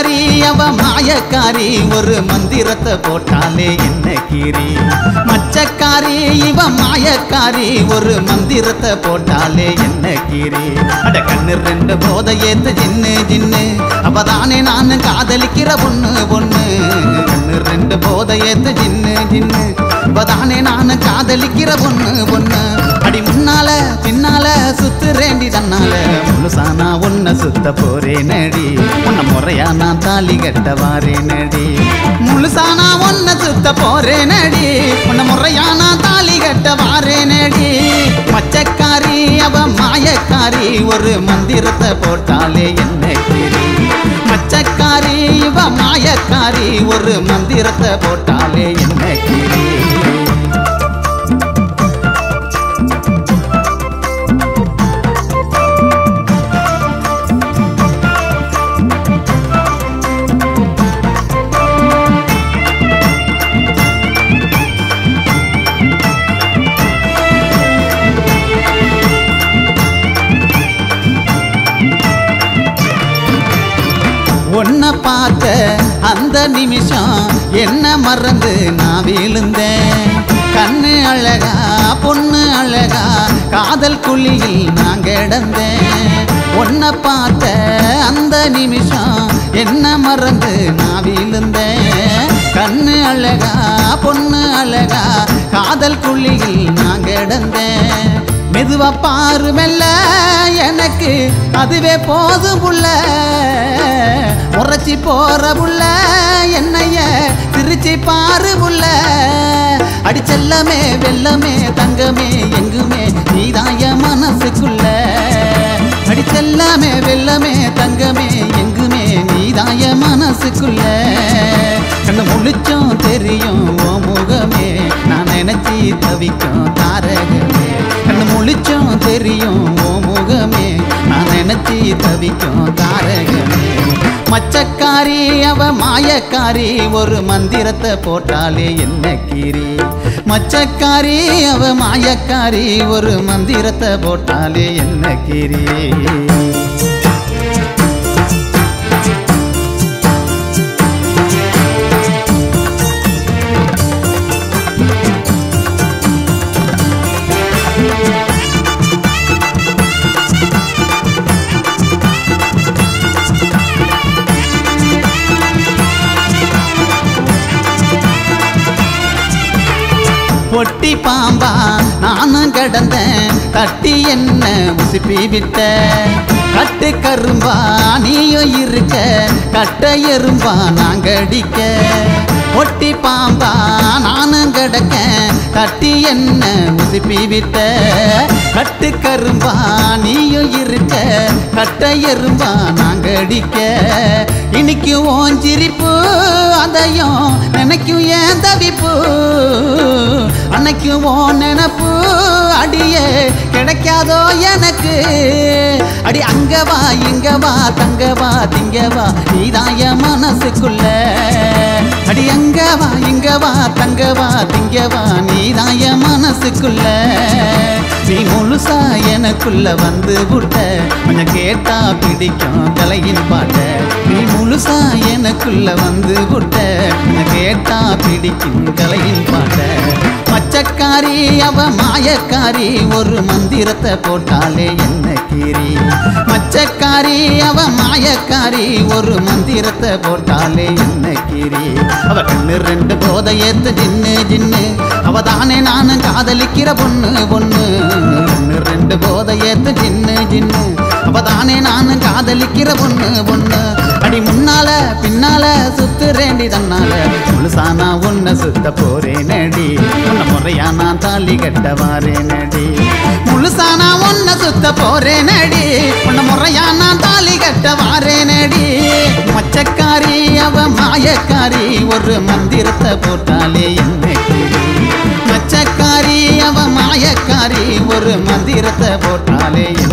மச்சக்காரி அவ மாயக்காரி ஒரு மந்திரத்தை போட்டாலே என்ன கீரி மச்சக்காரி இவ மாயக்காரி ஒரு மந்திரத்தை போட்டாலே என்ன கீரி அட கண்ணு ரெண்டு போதை ஏத்து ஜின்னு ஜின்னு அவதானே நான் காதலிக்கிற பொண்ணு பொண்ணு கண்ணு ரெண்டு போதை ஏத்து ஜின்னு ஜின்னு அவதானே நான் காதலிக்கிற பொண்ணு பொண்ணு அடி முன்னால பின்னால சுத்துறேண்டி தன்னால முழுசானா உன்னை சுத்த போறேன் நடி உன்னை முறையா நான் தாலி கட்ட வாரேன் நடி முழுசானா உன்னை சுத்த போறேன் நடி உன்னை முறையா நான் தாலி கட்ட வாரேன் நடி மச்சக்காரி அவ மாயக்காரி ஒரு மந்திரத்தை போட்டாலே என்ன கிரி மச்சக்காரி இவ மாயக்காரி ஒரு மந்திரத்தை போட்டாலே என்ன கிரி உன்னை பார்த்த அந்த நிமிஷம் என்ன மறந்து நான் விழுந்தேன் கண்ணு அழகா பொண்ணு அழகா காதல் குழியில் நான் கிடந்தேன் உன்னை பார்த்த அந்த நிமிஷம் என்ன மறந்து நான் விழுந்தேன் கண்ணு அழகா பொண்ணு அழகா காதல் குழியில் நான் கிடந்தேன் மெதுவா பாரு மெல்ல எனக்கு அதுவே போதும் புள்ள உரைச்சி போற புள்ள என்னைய திருச்சி பாரு புள்ள அடிச்செல்லமே வெல்லமே தங்கமே எங்குமே நீதாய மனசுக்குள்ள அடிச்செல்லாமே வெல்லமே தங்கமே எங்குமே நீதாய மனசுக்குள்ள கண்ணு முழிச்சும் தெரியும் ஓ முகமே நான் நினைச்சி தவிக்கும் தாரகமே கண்ணு முழிச்சும் தெரியும் ஓ முகமே நான் நினைச்சி தவிக்கும் தாரகமே மச்சக்காரி அவ மாயக்காரி ஒரு மந்திரத்தை போட்டாலே என்ன கீரி மச்சக்காரி அவ மாயக்காரி ஒரு மந்திரத்தை போட்டாலே என்ன கீரி பொட்டி பாம்பா நானும் கடந்தேன் தட்டி என்ன உசுப்பி விட்ட கட்டு கரும்பா நீயும் இருக்க கட்ட எறும்பா நாங்க அடிக்க ஒட்டி பாம்பா நானும் கிடக்க தட்டி என்ன உசுப்பி விட்ட கட்டு கரும்பா நீயும் இருக்க கட்ட எறும்பா நாங்க அடிக்க இன்னைக்கு ஓன் சிரிப்பு அதையும் நினைக்கும் ஏன் தவிப்பு அன்னைக்கு ஓன் நினப்பு அடியே கிடைக்காதோ எனக்கு அடி அங்க வா இங்க வா தங்க வா திங்க வா நீதாய மனசுக்குள்ள அடி அங்க வா இங்க வா தங்க வா திங்க வா நீதாய மனசுக்குள்ள நீ முழுசா எனக்குள்ள வந்து விட்ட கொஞ்சம் கேட்டா பிடிக்கும் தலையின் பாட்ட நீ முழுசா எனக்குள்ள வந்து விட்ட கொஞ்சம் கேட்டா பிடிக்கும் தலையின் பாட்ட மச்சக்காரி அவ மாயக்காரி ஒரு மந்திரத்தை போட்டாலே என்ன கீரி மச்சக்காரி அவ மாயக்காரி ஒரு மந்திரத்தை போட்டாலே என்ன கீரி அவ கண்ணு ரெண்டு போதை ஏத்து ஜின்னு ஜின்னு அவ தானே நானும் காதலிக்கிற பொண்ணு பொண்ணு கண்ணு ரெண்டு போதை ஏத்து ஜின்னு ஜின்னு அவ தானே நானும் காதலிக்கிற பொண்ணு பொண்ணு அடி முன்னால பின்னால சுத்துறேண்டி தன்னால முழுசானா உன்னை சுத்த போறேன் நடி உன்னை முறையா நான் தாலி கட்ட வாரேன் நடி முழுசானா உன்னை சுத்த போறேன் நடி உன்னை முறையா நான் தாலி கட்ட வாரேன் நடி மச்சக்காரி அவ மாயக்காரி ஒரு மந்திரத்தை போட்டாலே என்ன மச்சக்காரி அவ மாயக்காரி ஒரு மந்திரத்தை போட்டாலே